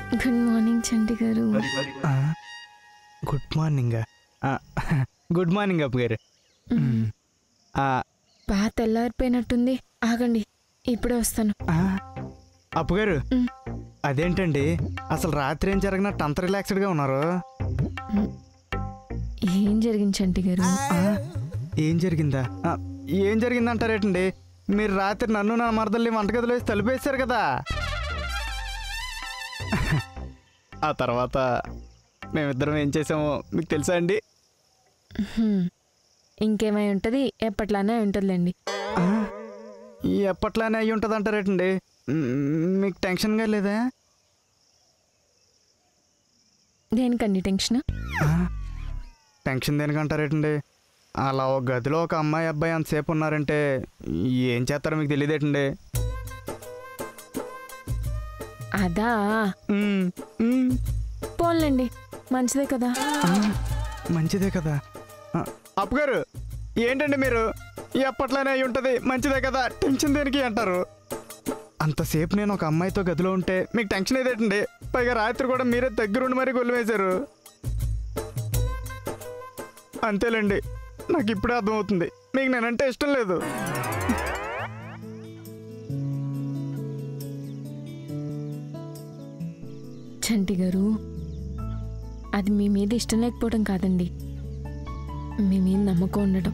Good morning Chanti garu ఆ, good morning ఆ, good morning Appu garu మ్, ఆ, బాగా తెల్లారిపోయినట్టుంది ఆగండి ఇప్పుడే వస్తాను ఆ, అప్పు గారు మ్. అదేంటండి అసలు రాత్రి ఏం జరిగినట్టు అంత రిలాక్స్డ్గా ఉన్నారు ఏం జరిగింది చంటి గారు ఆ, ఏం జరిగిందా ఆ, ఏం జరిగిందంటారేటండి మీరు రాత్రి నన్ను నా మరదల్ని వంటగదిలో వేసి తలుపేశారు కదా ఆ తర్వాత మేమిద్దరం ఏం చేసామో మీకు తెలుసా అండి హ్మ్. ఇంకేమై ఉంటుంది ఎప్పట్లానే ఉంటుందిలేండి ఆ, ఎప్పట్లానే అయ్యి ఉంటుంది అంటారేటండి మీకు టెన్షన్గా లేదా దేనికండి టెన్షన్ ఆ, టెన్షన్ దేనికంటారేటండి అలా ఒక గదిలో ఒక అమ్మాయి అబ్బాయి అంతసేపు ఉన్నారంటే ఏం చేస్తారో మీకు తెలియదేటండి అదా మ్, మ్, పోన్లేండి మంచిదే కదా ఆ, మంచిదే కదా ఆ, అప్పు గారు ఏంటండి మీరు ఎప్పట్లోనే అయి ఉంటుంది మంచిదే కదా టెన్షన్ దేనికి అంటారు అంతసేపు నేను ఒక అమ్మాయితో గదిలో ఉంటే మీకు టెన్షన్ ఏదేటండి పైగా రాత్రి కూడా మీరే దగ్గరుండి మరీ గొల్లు వేశారు అంతేలేండి నాకు ఇప్పుడే అర్థమవుతుంది మీకు నేనంటే ఇష్టం లేదు చంటి గారు అది మీ మీద ఇష్టం లేకపోవడం కాదండి మీ మీద నమ్మకం ఉండడం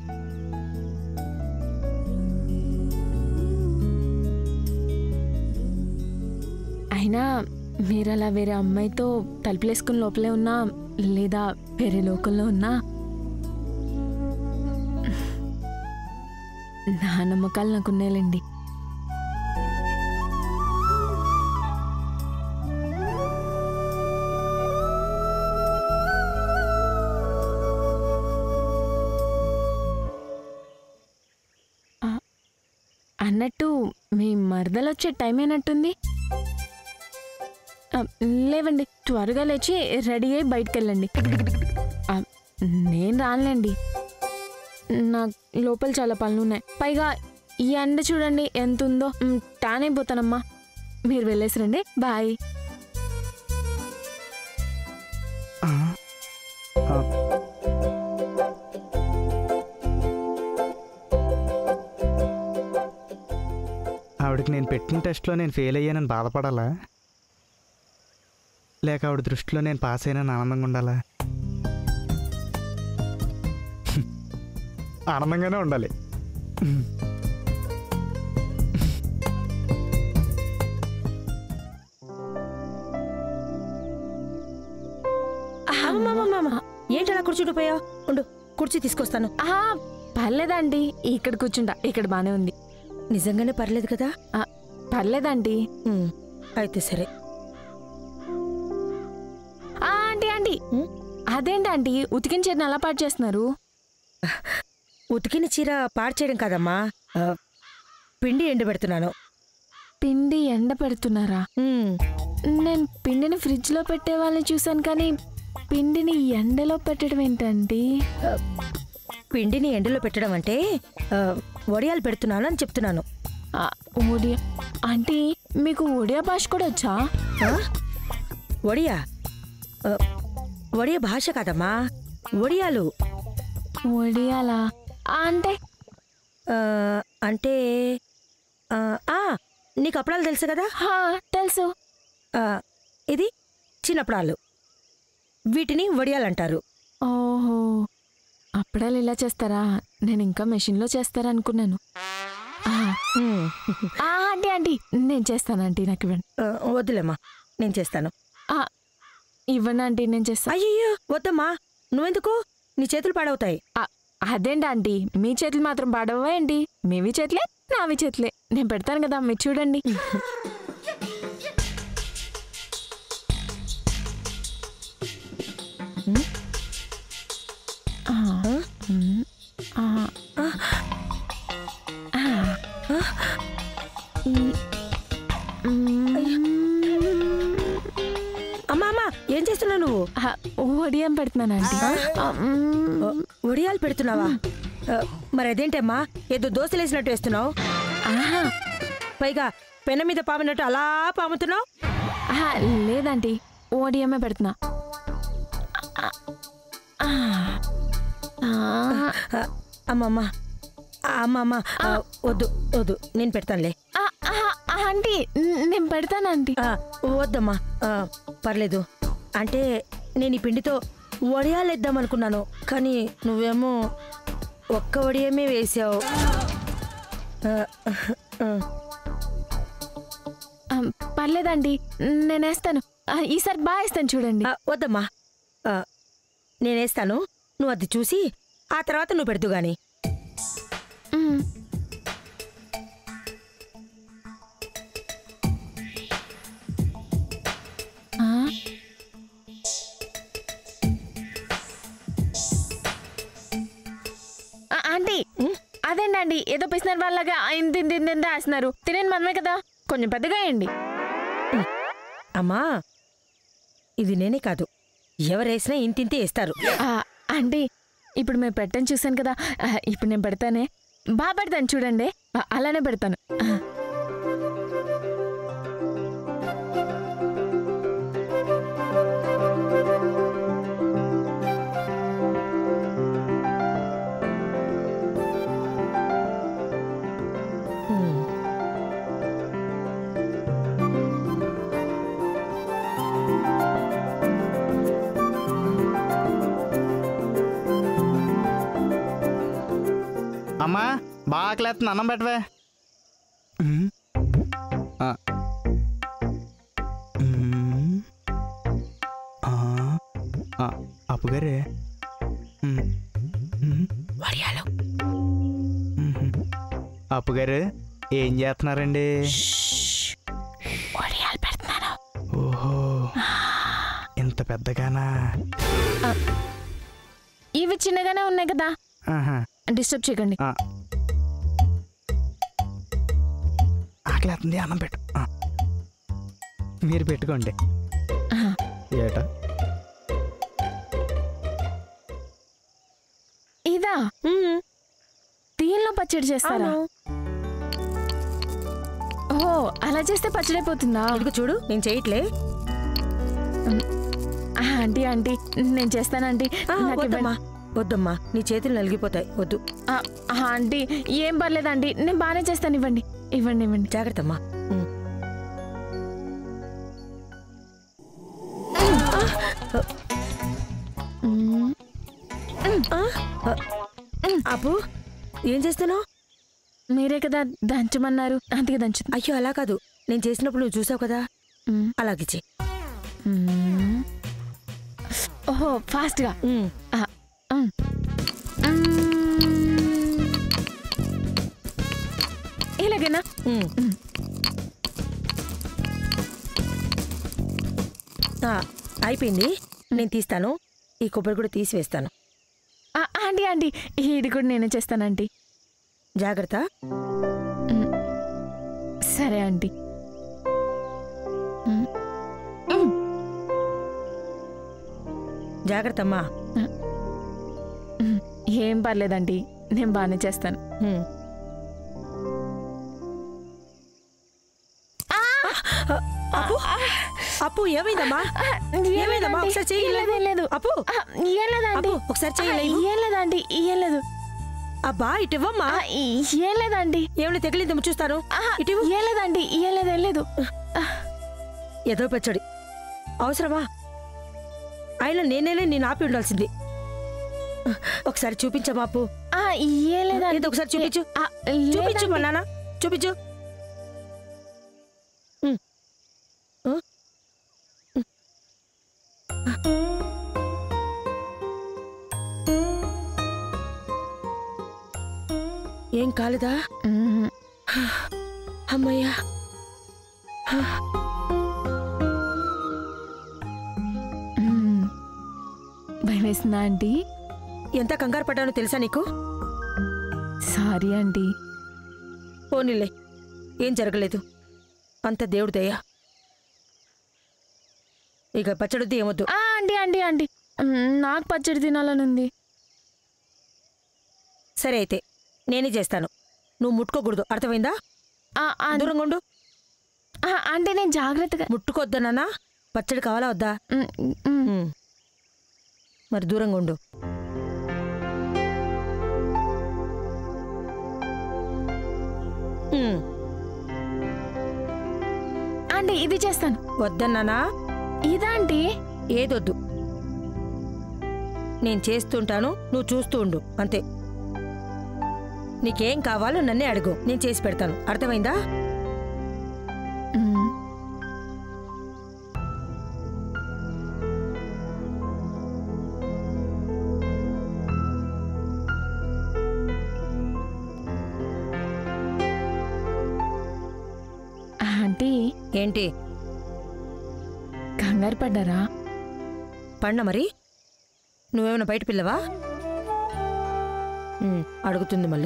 అయినా మీరు అలా వేరే అమ్మాయితో తలుపులేసుకుని లోపలే ఉన్నా లేదా వేరే లోకంలో ఉన్నా నా నమ్మకాలు నాకున్నాయిలేండి అన్నట్టు మీ మరదలు వచ్చే టైం అయినట్టుంది ఆ, లేవండి త్వరగా లేచి రెడీ అయ్యి బయటికి వెళ్ళండి ఆ, నేను రానులేండి నాకు లోపల చాలా పనులు ఉన్నాయి పైగా ఈ ఎండ చూడండి ఎంత ఉందో మ్, టాన్ అయిపోతానమ్మా మీరు వెళ్ళేసి రండి బాయ్ ఆ, ఆ, ఆవిడకి నేను పెట్టిన టెస్ట్లో నేను ఫెయిల్ అయ్యానని బాధపడాలా లేక ఆవిడ దృష్టిలో నేను పాస్ అయినా ఆనందంగా ఉండాలా ఆనందంగానే ఉండాలి అమ్మమ్మమ్మమ్మ ఏంటి అలా కూర్చుండిపోయావు ఉండు కుర్చీ తీసుకొస్తాను ఆ, పర్లేదండి ఇక్కడ కూర్చుంటా ఇక్కడ బానే ఉంది నిజంగానే పర్లేదు కదా ఆ, పర్లేదండి ఉమ్, అయితే సరే ఆ, ఆంటీ ఆంటీ ఉమ్, అదేంటి ఆంటీ ఉతికిన చీరని అలా పాటు చేస్తున్నారు ఉతికిన చీర పాడు చేయడం కాదమ్మా ఆ, పిండి ఎండబెడుతున్నాను పిండి ఎండ పెడుతున్నారా ఉమ్, నేను పిండిని ఫ్రిడ్జ్లో పెట్టే వాళ్ళని చూశాను కానీ పిండిని ఎండలో పెట్టడం ఏంటండి పిండిని ఎండలో పెట్టడం అంటే ఆ, వడియాలు పెడుతున్నాను అని చెప్తున్నాను ఆ, ఒడియా ఆంటీ మీకు ఒడియా భాష కూడా వచ్చా ఆ? వడియా ఆ, వడియ భాష కాదమ్మా వడియాలు ఒడియాలా ఆ, అంటే ఆ, అంటే ఆ, ఆ, నీకు అప్పడాలు తెలుసు కదా హా, తెలుసు ఆ, ఇది చిన్నప్పడాలు వీటిని వడియాలంటారు ఓహో అప్పుడాలు ఇలా చేస్తారా నేను ఇంకా మెషిన్లో చేస్తారా అనుకున్నాను ఆ, ఉమ్. ఆ, ఆంటీ ఆంటీ నేను చేస్తాను ఆంటీ నాకు ఇవ్వండి ఆ, వద్దులేమ్మా నేను చేస్తాను ఆ, ఇవ్వండి ఆంటీ నేను చేస్తాను అయ్యయ్యో వద్దమ్మా నువ్వెందుకు నీ చేతులు పాడవుతాయి అదేంటి ఆంటీ మీ చేతులు మాత్రం పాడవా ఏంటి మీవి చేతులే నావి చేతులే నేను పెడతాను కదా మీరు చూడండి ఆ, ఉమ్, ఆ, ఆ, ఉమ్, ఉమ్, అమ్మా అమ్మా ఏం చేస్తున్నావు నువ్వు ఆ, వడియం పెడుతున్నాను ఆంటీ ఆ, ఉమ్, ఆ, వడియాలు పెడుతున్నావా ఆ, మరి అదేంటమ్మా ఏదో దోశలేసినట్టు వేస్తున్నావు ఆహా పైగా పెన మీద పామినట్టు అలా పాముతున్నావు ఆహా, లేదంటీ ఓడిఎంఏ పెడుతున్నా ఆ, ఆ, ఆ, ఆ, అమ్మమ్మ ఆ, అమ్మమ్మ ఆ, వద్దు వద్దు నేను పెడతానులే ఆ, ఆ, ఆ, ఆంటీ న- నేను పెడతాను ఆంటీ ఆ, వద్దమ్మా ఆ, పర్లేదు అంటే నేను ఈ పిండితో వడియాలు వేద్దాం అనుకున్నాను కానీ నువ్వేమో ఒక్క వడియమే వేసావు ఆ, ఆ, ఆ, పర్లేదండి నేను వేస్తాను ఆ, ఈసారి బాగా వేస్తాను చూడండి ఆ, వద్దమ్మా ఆ, నేను వేస్తాను నువ్వు అది చూసి ఆ తర్వాత నువ్వు పెడదు గాని మ్. ఆ? ఆ, ఆంటీ అదేంటండి ఏదో పిసినారు వాళ్ళగా ఇంత ఇంత ఇంత ఇంత వేస్తున్నారు తినేది మనమే కదా కొంచెం పెద్దగా వేయండి అమ్మా ఇది నేనే కాదు ఎవరేసినా ఇంతింతే ఇస్తారు ఆ, ఆంటీ ఇప్పుడు మేము పెట్టని చూశాను కదా ఆ, ఇప్పుడు నేను పెడతానే బాగా పెడతాను చూడండి ఆ, అలానే పెడతాను ఆ. అమ్మా బాగా ఆకలేస్తుంది అన్నం పెట్టవే ఉమ్. ఆ. ఉమ్. ఆ. ఆ, అప్పుగారే ఉమ్. ఉమ్. వడియాలు ఉమ్. అప్పుగారు ఏం చేస్తున్నారండి వడియాలు పెడుతున్నాను ఓహో ఇంత పెద్దగానా ఇవి చిన్నగానే ఉన్నాయి కదా ఆహా. డిస్టర్బ్ చేయకండి ఆ. ఆకలేస్తుంది అన్నం పెట్టు ఆ. మీరు పెట్టుకోండి ఆహా. ఏటా ఇదా మ్మ్. దీనిలో పచ్చడి చేస్తారా అవును. ఓ అలా చేస్తే పచ్చడి అయిపోతుందా ఇదిగో చూడు నేను చేయట్లే ఆ, ఆంటీ ఆంటీ నేను చేస్తానంటీ ఆ, నాకు ఇవ్వండి. వద్దమ్మా వద్దమ్మా నీ చేతులు నలిగిపోతాయి వద్దు ఆ, ఆ, ఆంటీ ఏం పర్లేదండి నేను బాగానే చేస్తాను ఇవ్వండి ఇవ్వండి ఇవ్వండి జాగ్రత్తమ్మా మ్మ్. మ్మ్. ఆ, ఆ, అప్పు ఏం చేస్తున్నావు మీరే కదా దంచమన్నారు అందుకే దంచు అయ్యో అలా కాదు నేను చేసినప్పుడు నువ్వు చూసావు కదా అలాగిచ్చే ఓహో ఫాస్ట్గా ఆ, మ్. మ్. ఇలాగేనా అయిపోయింది నేను తీస్తాను ఈ కొబ్బరి కూడా తీసివేస్తాను ఆ, ఆంటీ ఆంటీ ఇది కూడా నేనే చేస్తానంటీ జాగ్రత్త సరే ఆంటీ మ్. మ్. జాగ్రత్త అమ్మా మ్. ఏం పర్లేదండి నేను బాగానే చేస్తాను మ్మ్. అప్పు అప్పు ఏమైందమ్మా ఏమైందమ్మా ఒకసారి చెయ్యి ఏం లేదు, ఏం లేదు. అప్పు ఆ, ఏం లేదండి అప్పు ఒకసారి చెయ్యి ఆ, లేవు. ఏం లేదండి ఏం లేదు అబ్బా ఇటు ఇవ్వమ్మా ఆ, ఏం లేదండి ఏమైనా తెగిలిందేమో చూస్తాను ఆహా, ఇటు ఇవ్వు. ఏం లేదండి ఏం లేదు ఏం లేదు ఏదో పచ్చడి అవసరమా అయినా నేనేలే నేను ఆపి ఉండాల్సింది ఒకసారి చూపించమ్మా అప్పు ఆ, ఏం లేదండి ఏదో ఒకసారి చూపించు ఆ, చూపించు మా లేదండి. నాన్న చూపించు ఉమ్. ఆ? ఉమ్. ఏం కాలేదా మ్మ్. అమ్మయ్యా మ్మ్. భయం వేసిందా ఆంటీ ఎంత కంగారు పడ్డానో తెలుసా నీకు సారీ ఆంటీ పోనీలే ఏం జరగలేదు అంత దేవుడి దయ ఇక పచ్చడిద్ది ఏమొద్దు ఆ, ఆంటీ ఆంటీ ఆంటీ మ్మ్, నాకు పచ్చడి తినాలని ఉంది సరే అయితే నేనే చేస్తాను నువ్వు ముట్టుకోకూడదు అర్థమైందా ఆ, ఆ, దూరంగా ఉండు ఆ, అంటే నేను జాగ్రత్తగా ముట్టుకొద్దనా పచ్చడి కావాలా వద్దా మ్, మ్. ఉమ్. మరి దూరంగా ఉండు ఉమ్. ఆంటీ ఇది చేస్తాను వద్దన్నానా ఇదా ఆంటీ ఏదొద్దు నేను చేస్తుంటాను నువ్వు చూస్తూ ఉండు అంతే నీకేం కావాలో నన్నే అడుగు నేను చేసి పెడతాను అర్థమైందా మ్. ఆంటీ ఏంటి కంగారు పడ్డారా పండ మరి నువ్వేమైనా బయట పిల్లవా ఉమ్, అడుగుతుంది మళ్ళీ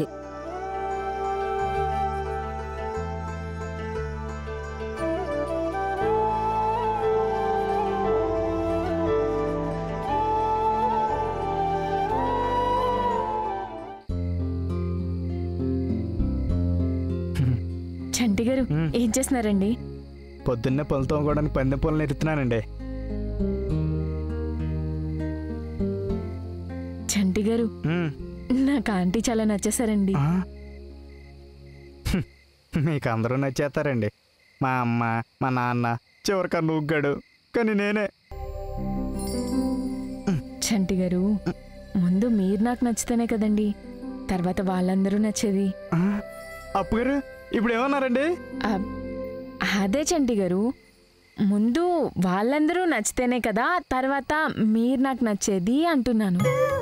చంటి గారు మ్. ఏం చేస్తున్నారండి పొద్దున్నే పనులు తోముకోవడానికి పందెం పొలం ఎత్తుతున్నానండి చంటి గారు మ్. నాకు ఆంటీ చాలా నచ్చేసారండి ఆ? హ్మ్. మీకు అందరూ నచ్చేస్తారండి మా అమ్మ మా నాన్న చివరికి నూగ్గాడు కానీ నేనే చంటి గారు ముందు మీరు నాకు నచ్చితేనే కదండి తర్వాత వాళ్ళందరూ నచ్చేది ఆ? అప్పు గారు ఇప్పుడు ఏమన్నారండి ఆ, అదే చంటి గారు ముందు వాళ్ళందరూ నచ్చితేనే కదా తర్వాత మీరు నాకు నచ్చేది అంటున్నాను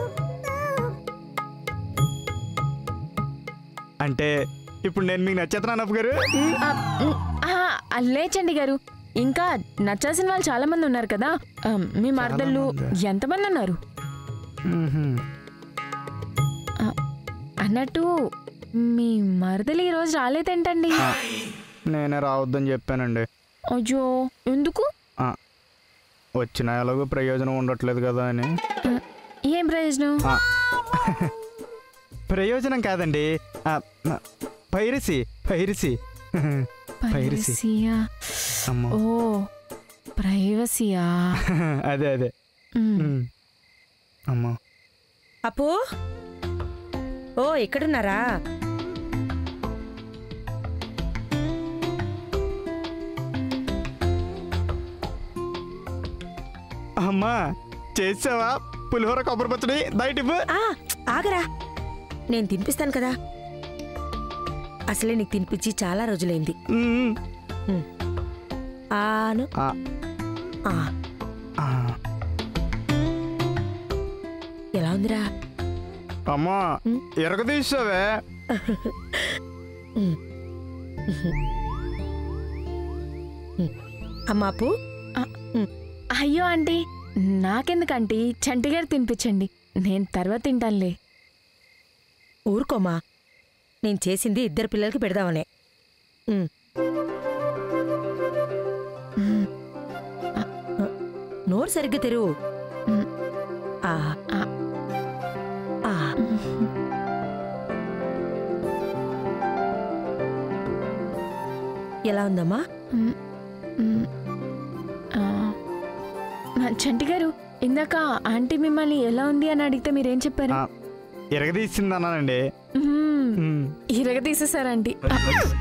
అంటే ఇప్పుడు నేను మీకు నచ్చేస్తున్నాను అప్పు గారు ఆ, ఉమ్, ఆ, లే చంటి గారు ఇంకా నచ్చాల్సిన వాళ్ళు చాలా మంది ఉన్నారు కదా ఆ, మీ మరదళ్ళు మందా? ఎంతమంది ఉన్నారు మ్మ్హ్మ్. ఆ, అన్నట్టు మీ మరదలు ఈరోజు రాలేదేంటండి ఆ, నేనే రావద్దని చెప్పానండి అయ్యో ఎందుకు ఆ, వచ్చిన ఎలాగో ప్రయోజనం ఉండట్లేదు కదా అని ఆ, ఏం ప్రయోజనం ఆ, ప్రయోజనం కాదండి ఆ, ఆ, పైరసీ పైరసీ పైరసీ ప్రైవసీయా అమ్మో ఓ ప్రైవసీయా అదే అదే ఉమ్. మ్. అమ్మో అప్పు ఓ ఎక్కడున్నారా అమ్మా చేసావా పులిహోర కొబ్బరి పచ్చడి దయటివ్వు ఆ ఆగరా నేను తినిపిస్తాను కదా అసలే నీకు తినిపించి చాలా రోజులైంది మ్. ఉమ్. ఆను ఆ, ఆ, ఆ. ఎలా ఉందిరా అమ్మా మ్. ఎరగదీసావే ఉమ్. ఉమ్. అమ్మా అప్పు అయ్యో ఆంటీ నాకెందుకంటీ చంటి గారు తినిపించండి నేను తర్వాత తింటానులే ఊరుకోమా నేను చేసింది ఇద్దరు పిల్లలకి పెడదామనే ఉమ్. ఉమ్, నోరు సరిగ్గా తెరువు ఉమ్, ఆ ఆ. ఆ ఎలా ఉందమ్మా ఉమ్, ఉమ్. ఆ, ఆ, చంటి గారు ఇందాక ఆంటీ మిమ్మల్ని ఎలా ఉంది అని అడిగితే మీరేం చెప్పారు ఆ, ఎరగదీసింది అన్నానండి ఉమ్, మ్. ఇరగ తీసేసారంటీ ఆ,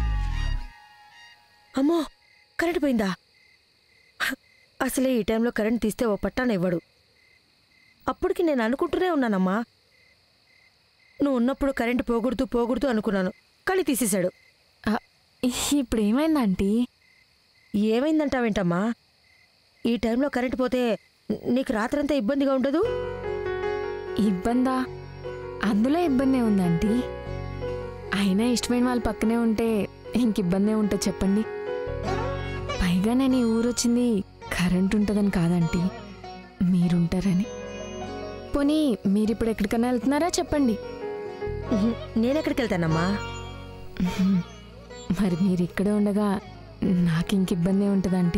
అమ్మో కరెంట్ పోయిందా అసలే ఈ టైంలో కరెంట్ తీస్తే ఓ పట్టాన ఇవ్వడు అప్పటికి నేను అనుకుంటూనే ఉన్నానమ్మా నువ్వు ఉన్నప్పుడు కరెంట్ పోకూడదు పోకూడదు అనుకున్నాను కానీ తీసేశాడు ఆ, ఇప్పుడు ఏమైంది ఆంటీ ఏమైందంటావేంటమ్మా ఈ టైంలో కరెంట్ పోతే నీకు రాత్రంతా ఇబ్బందిగా ఉండదు ఇబ్బందా అందులో ఇబ్బందే ఉందంటీ అయినా ఇష్టమైన వాళ్ళ పక్కనే ఉంటే ఇంక ఇబ్బందే ఉంటుంది చెప్పండి పైగా నేను ఈ ఊరు వచ్చింది కరెంట్ ఉంటుందని కాదంటీ మీరుంటారని పోనీ మీరిప్పుడు ఎక్కడికైనా వెళ్తున్నారా చెప్పండి ఉహు, నేనెక్కడికి వెళ్తానమ్మా ఉహుం. మరి మీరు ఇక్కడే ఉండగా నాకు ఇంక ఇబ్బందే ఉంటుందంటీ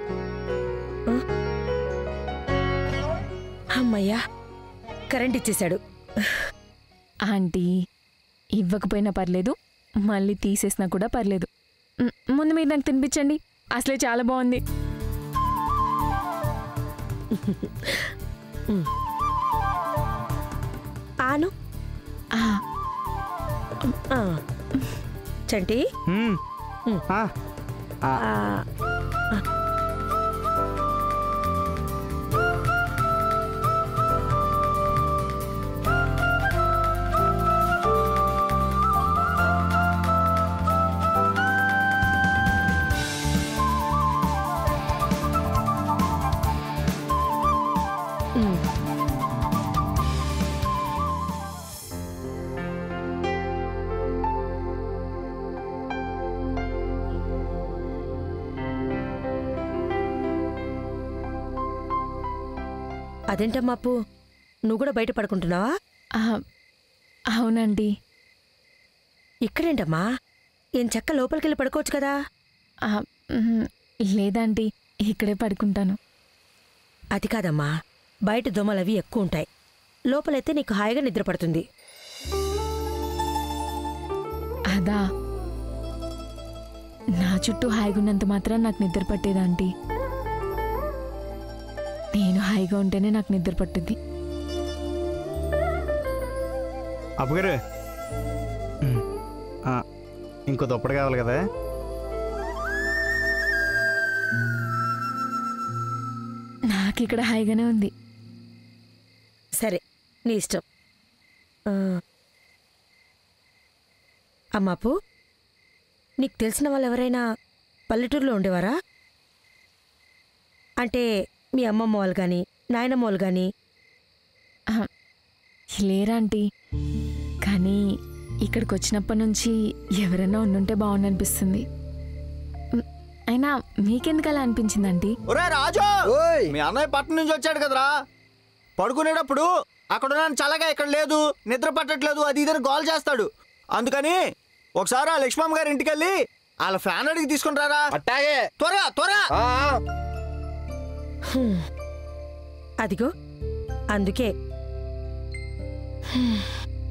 అమ్మయ్యా కరెంట్ ఇచ్చేశాడు ఆంటీ ఇవ్వకపోయినా పర్లేదు మళ్ళీ తీసేసినా కూడా పర్లేదు మ్, ముందు మీరు నాకు తినిపించండి అసలే చాలా బాగుంది ఆను ఆ, ఆ. చంటి మ్మ్. మ్మ్. ఆ, ఆ, ఆ, ఉమ్. అదేంటమ్మా అప్పు నువ్వు కూడా బయట పడుకుంటున్నావా ఆ, అవునండి ఇక్కడేంటమ్మా ఏం చెక్క లోపలికి వెళ్ళి పడుకోవచ్చు కదా ఆ, మ్, లేదండి ఇక్కడే పడుకుంటాను అది కాదమ్మా బయట దోమలు అవి ఎక్కువ ఉంటాయి లోపలైతే నీకు హాయిగా నిద్ర పడుతుంది అదా నా చుట్టూ హాయిగా ఉన్నంత మాత్రం నాకు నిద్ర పట్టేదాంటీ నేను హాయిగా ఉంటేనే నాకు నిద్ర పట్టుద్ది అప్పుగారు మ్మ్. ఆ, ఇంకో దుప్పటి కావాలి కదా నాకు ఇక్కడ హాయిగానే ఉంది సరే నీ ఇష్టం ఆ. అమ్మాపు నీకు తెలిసిన వాళ్ళు ఎవరైనా పల్లెటూరులో ఉండేవారా అంటే మీ అమ్మమ్మ వాళ్ళు కానీ నాయనమ్మ వాళ్ళు కానీ ఆహా, లేరాంటీ కానీ ఇక్కడికి వచ్చినప్పటి నుంచి ఎవరైనా ఉండుంటే బాగుండనిపిస్తుంది మ్, అయినా మీకెందుకు అలా అనిపించిందంటీ ఒరే రాజు ఓయ్ మీ అన్నయ్య పట్టణం నుంచి వచ్చాడు కదరా పడుకునేటప్పుడు అక్కడ ఉన్నాను చల్లగా ఇక్కడ లేదు నిద్ర పట్టట్లేదు అది ఇదని గోల్ చేస్తాడు అందుకని ఒకసారి ఆ లక్ష్మమ్మ గారి ఇంటికి వెళ్ళి వాళ్ళ ఫ్యాన్ అడిగి తీసుకుని రారా అట్టాగే త్వరగా త్వరగా ఆ, హ్మ్. అదిగో అందుకే హ్మ్.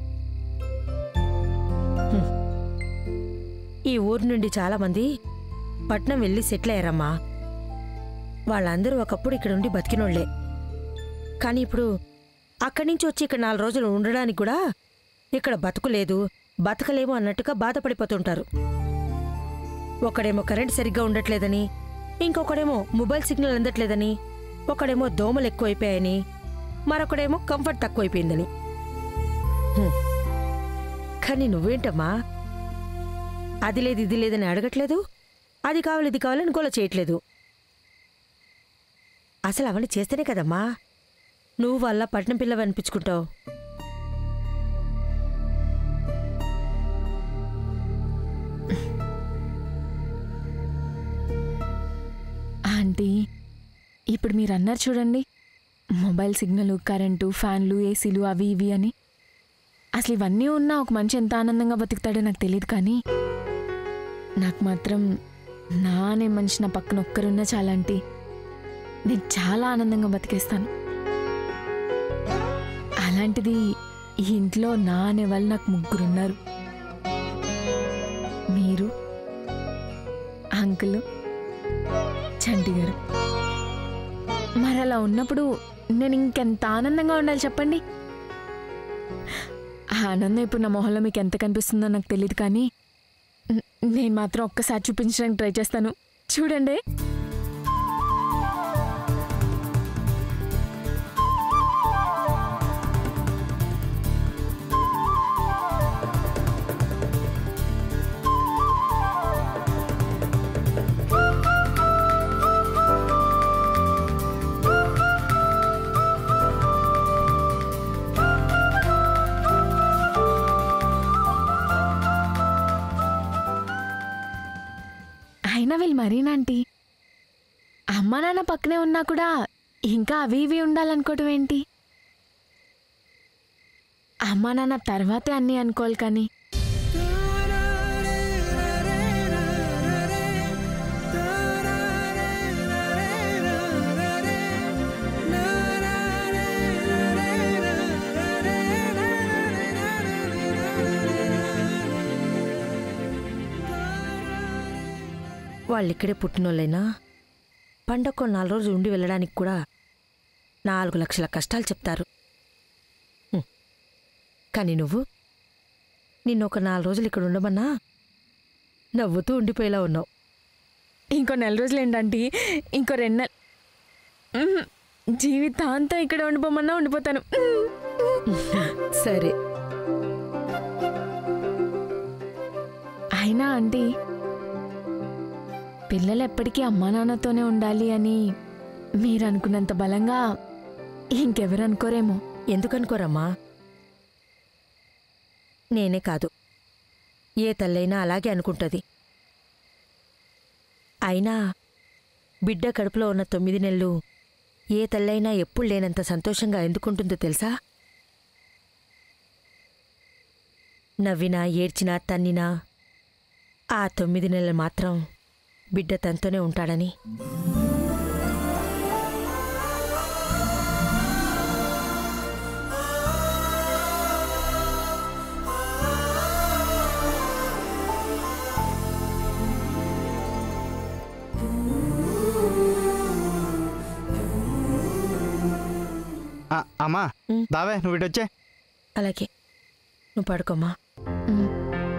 హ్మ్. ఈ ఊరు నుండి చాలామంది పట్నం వెళ్ళి సెటిల్ అయ్యారమ్మా వాళ్ళందరూ ఒకప్పుడు ఇక్కడ ఉండి బతికినోళ్లే కానీ ఇప్పుడు అక్కడి నుంచి వచ్చి ఇక్కడ నాలుగు రోజులు ఉండడానికి కూడా ఇక్కడ బతుకు లేదు బతకలేము అన్నట్టుగా బాధపడిపోతుంటారు ఒకడేమో కరెంట్ సరిగ్గా ఉండట్లేదని ఇంకొకడేమో మొబైల్ సిగ్నల్ అందట్లేదని ఒకడేమో దోమలు ఎక్కువైపోయాయని మరొకడేమో కంఫర్ట్ తక్కువైపోయిందని హ్మ్. కానీ నువ్వేంటమ్మా అది లేదు ఇది లేదని అడగట్లేదు అది కావాలి ఇది కావాలని గోల చేయట్లేదు అసలు అవన్నీ చేస్తేనే కదమ్మా నువ్వు వాళ్ళ పట్నం పిల్లవి అనిపించుకుంటావు ఆంటీ ఇప్పుడు మీరు అన్నారు చూడండి మొబైల్ సిగ్నల్ కరెంటు ఫ్యాన్లు ఏసీలు అవి ఇవి అని అసలు ఇవన్నీ ఉన్నా ఒక మనిషి ఎంత ఆనందంగా బతుకుతాడో నాకు తెలియదు కానీ నాకు మాత్రం నా అనే మనిషి నా పక్కన ఒక్కరున్నా చాలంటీ నేను చాలా ఆనందంగా బతికేస్తాను అలాంటిది ఈ ఇంట్లో నా అనే వాళ్ళు నాకు ముగ్గురున్నారు మీరు అంకుల్ చంటి గారు మరి అలా ఉన్నప్పుడు నేను ఇంకెంత ఆనందంగా ఉండాలి చెప్పండి ఆ ఆనందం ఇప్పుడు నా మొహంలో మీకు ఎంత కనిపిస్తుందో నాకు తెలియదు కానీ న- నేను మాత్రం ఒక్కసారి చూపించడానికి ట్రై చేస్తాను చూడండి అయినా వీళ్ళు మరీనాంటీ అమ్మ నాన్న పక్కనే ఉన్నా కూడా ఇంకా అవి ఇవి ఉండాలనుకోవటం ఏంటి అమ్మ నాన్న తర్వాతే అన్నీ అనుకోవాలి కానీ వాళ్ళు ఇక్కడే పుట్టినోళ్ళైనా పండగ నాలుగు రోజులు ఉండి వెళ్ళడానికి కూడా నాలుగు లక్షల కష్టాలు చెప్తారు హ్మ్. కానీ నువ్వు నిన్ను ఒక నాలుగు రోజులు ఇక్కడ ఉండమన్నా నవ్వుతూ ఉండిపోయేలా ఉన్నావు ఇంకో నెల రోజులు ఏంటంటే ఇంకో రెండు నెల మ్మ్. జీవితాంతం ఇక్కడ ఉండిపోమన్నా ఉండిపోతాను మ్మ్. సరే అయినా ఆంటీ పిల్లలు ఎప్పటికీ అమ్మా నాన్నతోనే ఉండాలి అని మీరు అనుకున్నంత బలంగా ఇంకెవరు అనుకోరేమో ఎందుకనుకోరమ్మా నేనే కాదు ఏ తల్లైనా అలాగే అనుకుంటుంది అయినా బిడ్డ కడుపులో ఉన్న తొమ్మిది నెలలు ఏ తల్లైనా ఎప్పుడు లేనంత సంతోషంగా ఎందుకుంటుందో తెలుసా నవ్వినా ఏడ్చినా తన్నినా ఆ తొమ్మిది నెలలు మాత్రం బిడ్డ తనతోనే ఉంటాడని ఆ, అమ్మా ఉమ్. దావే నువ్వు ఇటు వచ్చే అలాగే నువ్వు పడుకోమ్మా మ్మ్.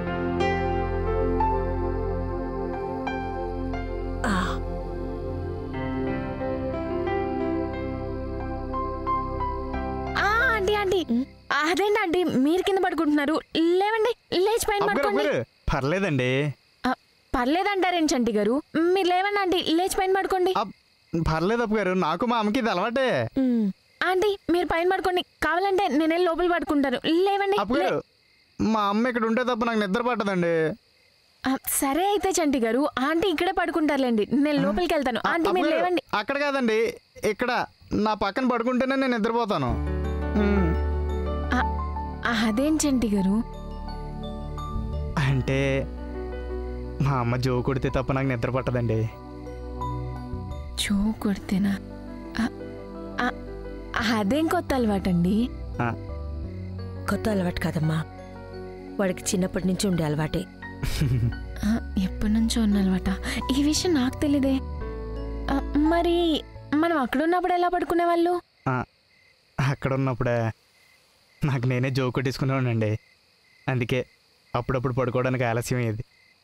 ఆ, ఆ, ఆంటీ ఆంటీ మ్మ్. అదేంటి ఆంటీ మీరు కింద పడుకుంటున్నారు లేవండి లేచి పైన అబ్బగారు పడుకోండి అబ్బగారు పర్లేదండి ఆ, పర్లేదంటారేంటి చంటి గారు మీరు లేవండి ఆంటీ లేచి పైన పడుకోండి అబ్, పర్లేదు అప్పగారు నాకు మా అమ్మకి ఇది అలవాటే ఉమ్, ఆంటీ మీరు పైన పడుకోండి కావాలంటే నేను వెళ్ళి లోపల పడుకుంటాను లేవండి అప్పగారు మా అమ్మ ఇక్కడ ఉంటే తప్ప నాకు నిద్ర పట్టదండి ఆ, సరే అయితే చంటి గారు ఆంటీ ఇక్కడే పడుకుంటారులేండి నేను లోపలికి వెళ్తాను ఆంటీ మీరు అప్పగారు, లేవండి అక్కడ కాదండి ఇక్కడ నా పక్కన పడుకుంటేనే నేను నిద్రపోతాను ఉమ్. ఆ, అదేం చంటి గారు అంటే మా అమ్మ జో కొడితే తప్ప నాకు నిద్ర పట్టదండి చూ కొడితేనా ఆ, ఆ, అదేం కొత్త అలవాటండి ఆ, కొత్త అలవాటు కాదమ్మా వాడికి చిన్నప్పటి నుంచి ఉండే అలవాటే ఆ, ఎప్పటి నుంచో ఉన్న అలవాట ఈ విషయం నాకు తెలీదే ఆ, మరి మనం అక్కడ ఉన్నప్పుడు ఎలా పడుకునే వాళ్ళు ఆ, అక్కడ ఉన్నప్పుడే నాకు నేనే జో కొట్టేసుకునేవాడండి అందుకే అప్పుడప్పుడు పడుకోవడానికి ఆలస్యం అయ్యేది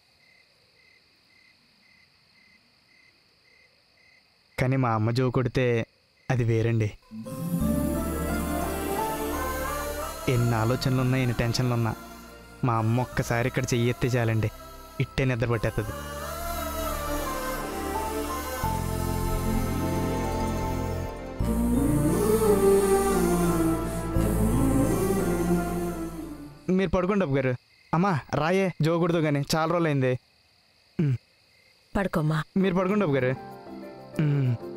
కానీ మా అమ్మ జో కొడితే అది వేరండి ఎన్ని ఆలోచనలు ఉన్నా ఎన్ని టెన్షన్లు ఉన్నా మా అమ్మ ఒక్కసారి ఇక్కడ చెయ్యి ఎత్తే చాలండి ఇట్టే నిద్ర పట్టేస్తుంది మీరు పడుకోండి అబ్బు గారు అమ్మా రాయే జోకూడదు కానీ చాలా రోజులైంది పడుకోమ్మా మీరు పడుకోండి అబ్బు గారు ఉమ్.